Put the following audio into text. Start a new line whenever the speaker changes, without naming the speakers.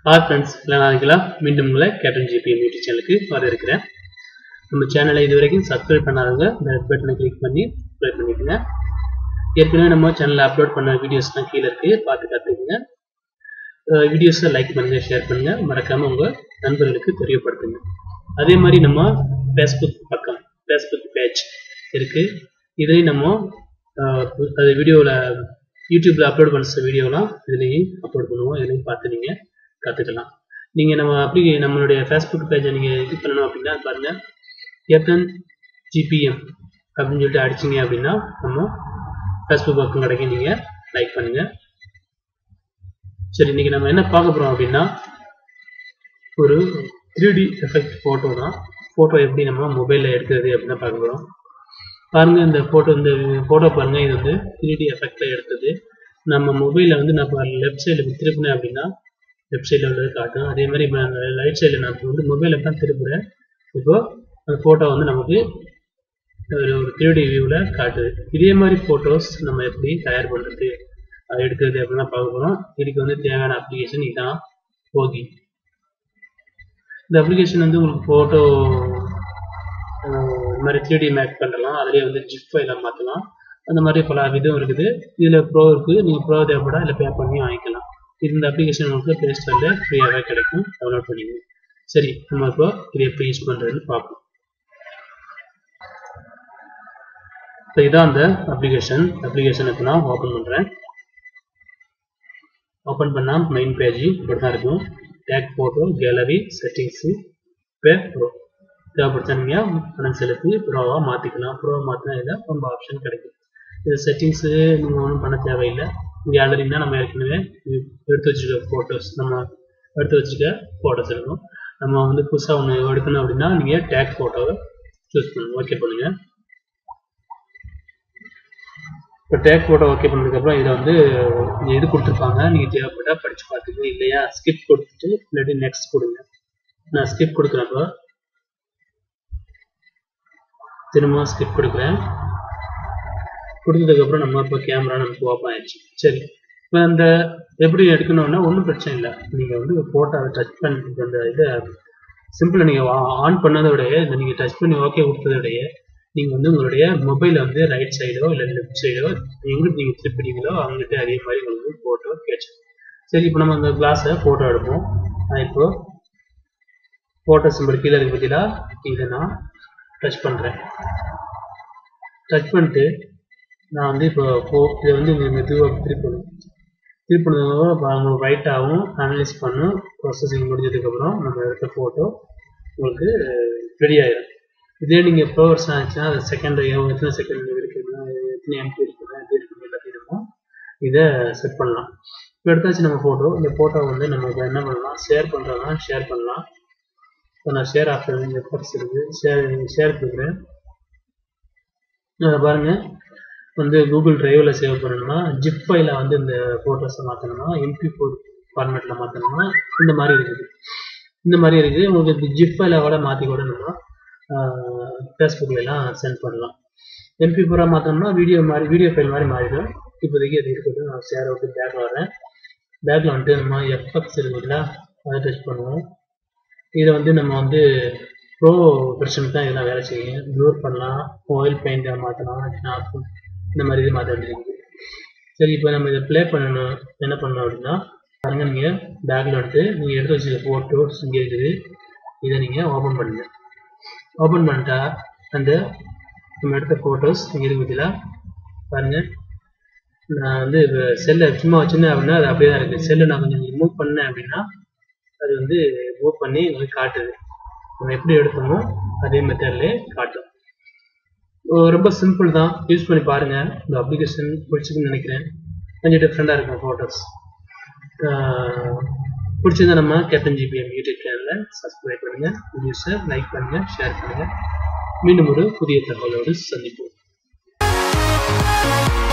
hi friends எல்லாம் நாளைக்கலா மீண்டும் உங்களை கேப்டன் ஜிபிஎம் யூடியூப் சேனலுக்கு வர இருக்கிறேன் நம்ம சேனலை இது வரைக்கும் சப்ஸ்கிரைப் பண்ணாதவங்க இந்த ரெட் பட்டனை கிளிக் பண்ணி சப்ஸ்கிரைப் பண்ணிக்கோங்க ஏற்கனவே நம்ம சேனலில் அப்லோட் பண்ண வீடியோஸ்லாம் கீழே இருக்குது பார்த்து கற்றுக்குங்க வீடியோஸை லைக் பண்ணுங்கள் ஷேர் பண்ணுங்கள் மறக்காமல் உங்கள் நண்பர்களுக்கு தெரியப்படுத்துங்க அதே மாதிரி நம்ம ஃபேஸ்புக் பக்கம் ஃபேஸ்புக் பேஜ் இருக்குது இதுலேயும் நம்ம அஹ், அது வீடியோவில் யூடியூப்பில் அப்லோட் பண்ணுற வீடியோலாம் இதுலேயும் அப்லோட் பண்ணுவோம் இதுலேயும் பார்த்து நீங்கள் கற்றுக்கலாம் நீங்கள் நம்ம அப்படி நம்மளுடைய ஃபேஸ்புக் பேஜை நீங்கள் இது பண்ணணும் அப்படின்னா பாருங்கள் கேப்டன் ஜிபிஎம் அப்படின்னு சொல்லிட்டு அடிச்சிங்க அப்படின்னா நம்ம ஃபேஸ்புக் பக்கம் கிடைக்கும் நீங்கள் லைக் பண்ணுங்கள் சரி இன்னைக்கு நம்ம என்ன பார்க்க போகிறோம் அப்படின்னா ஒரு த்ரீ டி எஃபெக்ட் ஃபோட்டோ தான் ஃபோட்டோ எப்படி நம்ம மொபைலில் எடுக்கிறது அப்படின்னு தான் பார்க்க போகிறோம் பாருங்க இந்த ஃபோட்டோ இந்த ஃபோட்டோ பாருங்க இது வந்து த்ரீ டி எஃபெக்டில் எடுத்தது நம்ம மொபைலில் வந்து நான் லெஃப்ட் சைடில் திருப்பினேன் அப்படின்னா லெஃப்ட் சைடில் உள்ளது காட்டும் அதே மாதிரி இப்போ நான் ரைட் சைடில் நான் இப்போ வந்து மொபைலில் தான் திருப்புறேன் இப்போ அந்த ஃபோட்டோ வந்து நமக்கு ஒரு ஒரு த்ரீ டி வியூவில் காட்டுது இதே மாதிரி ஃபோட்டோஸ் நம்ம எப்படி தயார் பண்ணுறது அது எடுக்கிறது அப்படின்னா பார்க்க போகிறோம் இதுக்கு வந்து தேவையான அப்ளிகேஷன் இதான் போகி இந்த அப்ளிகேஷன் வந்து உங்களுக்கு ஃபோட்டோ இந்த மாதிரி த்ரீ டி மேக் பண்ணலாம் அதிலே வந்து ஜிப் ஃபைலாக மாற்றலாம் அந்த மாதிரி பல விதம் இருக்குது இதில் ப்ரோ இருக்குது நீங்கள் ப்ரோ தேவைப்படா இல்லை பே பண்ணி வாங்கிக்கலாம் இந்த அப்ளிகேஷன் உங்களுக்கு ப்ளே ஸ்டோரில் ஃப்ரீயாகவே கிடைக்கும் டவுன்லோட் பண்ணிக்கணும் சரி நம்ம இப்போ இது எப்படி யூஸ் பண்ணுறதுன்னு பார்ப்போம் இப்போ இதான் அந்த அப்ளிகேஷன் அப்ளிகேஷன் இப்போ நான் ஓப்பன் பண்ணுறேன் ஓப்பன் பண்ணால் மெயின் பேஜ் இப்படி தான் இருக்கும் take photo gallery settings pay pro தேவைப்படுத்தா நீங்கள் பணம் செலுத்தி ப்ரோவாக மாற்றிக்கலாம் ப்ரோவை மாற்றினா இதில் ரொம்ப ஆப்ஷன் கிடைக்கும் இது செட்டிங்ஸு நீங்கள் ஒன்றும் பண்ண தேவையில்லை கேலரினா நம்ம ஏற்கனவே எடுத்து வச்சுருக்க ஃபோட்டோஸ் நம்ம எடுத்து வச்சுருக்க ஃபோட்டோஸ் இருக்கும் நம்ம வந்து புதுசாக ஒன்று எடுக்கணும் அப்படின்னா நீங்கள் டேக் ஃபோட்டோவை சூஸ் பண்ணுங்க ஓகே பண்ணுங்கள் இப்போ டேக் ஃபோட்டோ ஓகே பண்ணதுக்கப்புறம் இதில் வந்து இங்க இது கொடுத்துருப்பாங்க நீங்கள் தேவைப்பட்டால் படித்து பார்த்துக்கோங்க இல்லையா ஸ்கிப் கொடுத்துட்டு இல்லாட்டி நெக்ஸ்ட் கொடுங்க நான் ஸ்கிப் கொடுக்குறப்போ திரும்ப ஸ்கிப் கொடுக்குறேன் கொடுத்ததுக்கப்புறம் நம்ம இப்போ கேமரா நமக்கு ஓப்பன் ஆயிடுச்சு சரி இப்போ அந்த எப்படி எடுக்கணும்னா ஒன்றும் பிரச்சனை இல்லை நீங்கள் வந்து ஃபோட்டோவை டச் பண்ணி அந்த இதை சிம்பிளாக நீங்கள் ஆன் பண்ணதோடைய இந்த நீங்கள் டச் பண்ணி ஓகே கொடுத்ததோடைய நீங்கள் வந்து உங்களுடைய மொபைலை வந்து ரைட் சைடோ இல்லை லெஃப்ட் சைடோ எங்களுக்கு நீங்கள் திருப்பிட்டீங்களோ அவங்ககிட்ட அதே மாதிரி உங்களுக்கு ஃபோட்டோ கேட்ச் சரி இப்போ நம்ம அந்த கிளாஸை ஃபோட்டோ எடுப்போம் நான் இப்போ ஃபோட்டோ சிம்பிள் கீழே இருக்கு பார்த்தீங்களா இதை நான் டச் பண்ணுறேன் டச் பண்ணிட்டு நான் வந்து இப்போ ஃபோ இதை வந்து மெதுவாக திருப்பணும் திருப்பினதுக்கப்புறம் ரைட்டாகவும் அனலைஸ் பண்ணும் ப்ராசஸிங் முடிஞ்சதுக்கப்புறம் நம்ம எடுத்த ஃபோட்டோ உங்களுக்கு ரெடி ஆயிடும் இதே நீங்கள் ப்ரோ வருஷம் ஆச்சுன்னா அது செகண்ட் எத்தனை செகண்ட் இருக்குதுன்னா எத்தனை எம்பி இருக்குதுன்னா எப்படி இருக்குது எல்லாத்தையும் நம்ம இதை செட் பண்ணலாம் இப்போ எடுத்தாச்சு நம்ம ஃபோட்டோ இந்த ஃபோட்டோ வந்து நம்ம இப்போ என்ன பண்ணலாம் ஷேர் பண்ணுறோம்னா ஷேர் பண்ணலாம் இப்போ நான் ஷேர் ஆப்ஷன் இங்கே ஃபர்ஸ்ட் இருக்குது ஷேர் ஷேர் கொடுக்குறேன் அஹ் பாருங்க வந்து கூகுள் டிரைவில் சேவ் பண்ணணும்னா ஜிப் ஃபைல வந்து இந்த ஃபோட்டோஸை மாற்றணும்னா எம்பி ஃபோர் ஃபார்மேட்டில் மாற்றணும்னா இந்த மாதிரி இருக்குது இந்த மாதிரி இருக்குது உங்களுக்கு ஜிப் ஃபைலை கூட மாற்றி கூட நம்ம ஃபேஸ்புக்கில் எல்லாம் சென்ட் பண்ணலாம் எம்பி ஃபோராக மாற்றணும்னா வீடியோ மாதிரி வீடியோ ஃபைல் மாதிரி மாறிடும் இப்போதைக்கு அது இருக்குது நான் ஷேர் விட்டு பேக் வரேன் பேக்கில் வந்துட்டு நம்ம எஃப்எக்ஸ் இருக்குங்களா அதை டச் பண்ணுவோம் இதை வந்து நம்ம வந்து ப்ரோ வெர்ஷனுக்கு தான் இதெல்லாம் வேலை செய்யும் ப்ளூர் பண்ணலாம் ஆயில் பெயிண்டை மாற்றலாம் இந்த மாதிரி இது மாற்ற வேண்டியது சரி இப்போ நம்ம இதை ப்ளே பண்ணணும் என்ன பண்ணணும் அப்படின்னா பாருங்க நீங்கள் பேக்கில் எடுத்து நீங்கள் எடுத்து வச்சுருக்க ஃபோட்டோஸ் இங்கே இருக்குது இதை நீங்கள் ஓப்பன் பண்ணுங்க ஓப்பன் பண்ணிட்டா அந்த நம்ம எடுத்த ஃபோட்டோஸ் இங்கே இருக்கு பார்த்தீங்களா பாருங்கள் நான் வந்து இப்போ செல்லை சும்மா வச்சுருந்தேன் அப்படின்னா அது அப்படியே தான் இருக்குது செல்லை நான் கொஞ்சம் மூவ் பண்ணேன் அப்படின்னா அது வந்து மூவ் பண்ணி உங்களுக்கு காட்டுது நம்ம எப்படி எடுத்தோமோ அதே மெத்தட்லேயே காட்டும் ஓ, ரொம்ப சிம்பிள் தான் யூஸ் பண்ணி பாருங்கள் இந்த அப்ளிகேஷன் பிடிச்சிக்குன்னு நினைக்கிறேன் கொஞ்சம் டிஃப்ரெண்ட்டாக இருக்கும் ஃபோட்டோஸ் பிடிச்சிருந்தா நம்ம கேப்டன் ஜிபிஎம் யூடியூப் சேனலில் சப்ஸ்கிரைப் பண்ணுங்கள் வீடியோஸை லைக் பண்ணுங்கள் ஷேர் பண்ணுங்கள் மீண்டும் ஒரு புதிய தகவலோடு சந்திப்போம்